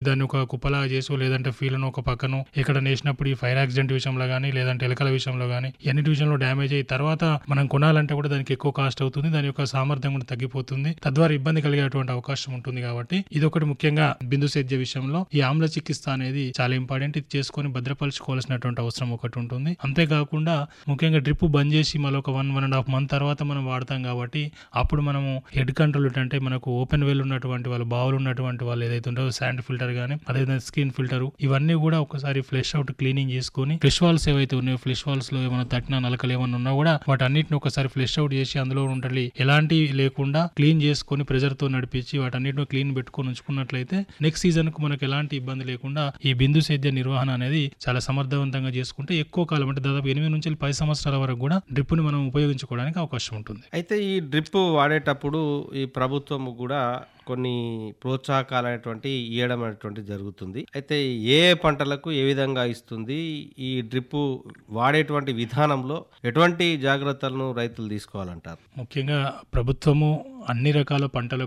దాన్ని ఒక కుప్పలా చేసో లేదంటే ఫీల్ను ఒక పక్కను ఎక్కడ నేసినప్పుడు ఈ ఫైర్ యాక్సిడెంట్ విషయంలో కానీ లేదంటే ఎలకల విషయంలో కానీ ఎన్నిటి విషయంలో డ్యామేజ్ అయ్యి తర్వాత మనం కొనాలంటే కూడా దానికి ఎక్కువ కాస్ట్ అవుతుంది దాని యొక్క సామర్థ్యం కూడా తగ్గిపోతుంది తద్వారా ఇబ్బంది కలిగేటువంటి అవకాశం ఉంటుంది కాబట్టి ఇది ఒకటి ముఖ్యంగా బిందు సేద్య విషయంలో ఈ ఆమ్ల చికిత్స అనేది చాలా ఇంపార్టెంట్ ఇది చేసుకొని భద్రపరచుకోవాల్సినటువంటి అవసరం ఒకటి ఉంటుంది అంతేకాకుండా ముఖ్యంగా డ్రిప్ బంద్ చేసి మళ్ళీ ఒక one one and half month తర్వాత మనం వాడతాం కాబట్టి అప్పుడు మనము హెడ్ కంట్రోల్ అంటే మనకు ఓపెన్ వెల్ ఉన్నటువంటి వాళ్ళు బావులు ఉన్నటువంటి వాళ్ళు ఏదైతే ఉంటుందో శాండ్ ఫిల్టర్ కానీ అదేవిధంగా స్క్రీన్ ఫిల్టర్ ఇవన్నీ కూడా ఒకసారి ఫ్లెష్ అవుట్ క్లీనింగ్ చేసుకొని ఫ్లెష్ వాల్స్ ఏవైతే ఉన్నాయో ఫ్లెష్ వాల్స్ లో ఏమైనా తట్టిన నలకలు ఏమైనా ఉన్నా కూడా వాటి అన్నిటిని ఒకసారి ఫ్లెష్ అవుట్ చేసి అందులో ఉండాలి ఎలాంటి లేకుండా క్లీన్ చేసుకొని ప్రెజర్ తో నడిపించి వాటన్నిటిని క్లీన్ పెట్టుకొని ఉంచుకున్నట్లయితే నెక్స్ట్ సీజన్ కు మనకు ఎలాంటి ఇబ్బంది లేకుండా ఈ బిందు సేద్య నిర్వహణ అనేది చాలా సమర్థవంతంగా చేసుకుంటే ఎక్కువ కాలం అంటే దాదాపు ఎనిమిది నుంచి పది సంవత్సరాల వరకు కూడా డ్రిప్ ని మనం ఉపయోగించుకోవడానికి అవకాశం ఉంటుంది అయితే ఈ డ్రిప్ వాడేటప్పుడు ఈ ప్రభుత్వం కూడా కొన్ని ప్రోత్సాహకాలు అనేటువంటి ఇవ్వడం అనేటువంటి జరుగుతుంది అయితే ఏ ఏ పంటలకు ఏ విధంగా ఇస్తుంది ఈ డ్రిప్ వాడేటువంటి విధానంలో ఎటువంటి జాగ్రత్తలను రైతులు తీసుకోవాలంటారు ముఖ్యంగా ప్రభుత్వము అన్ని రకాల పంటలకు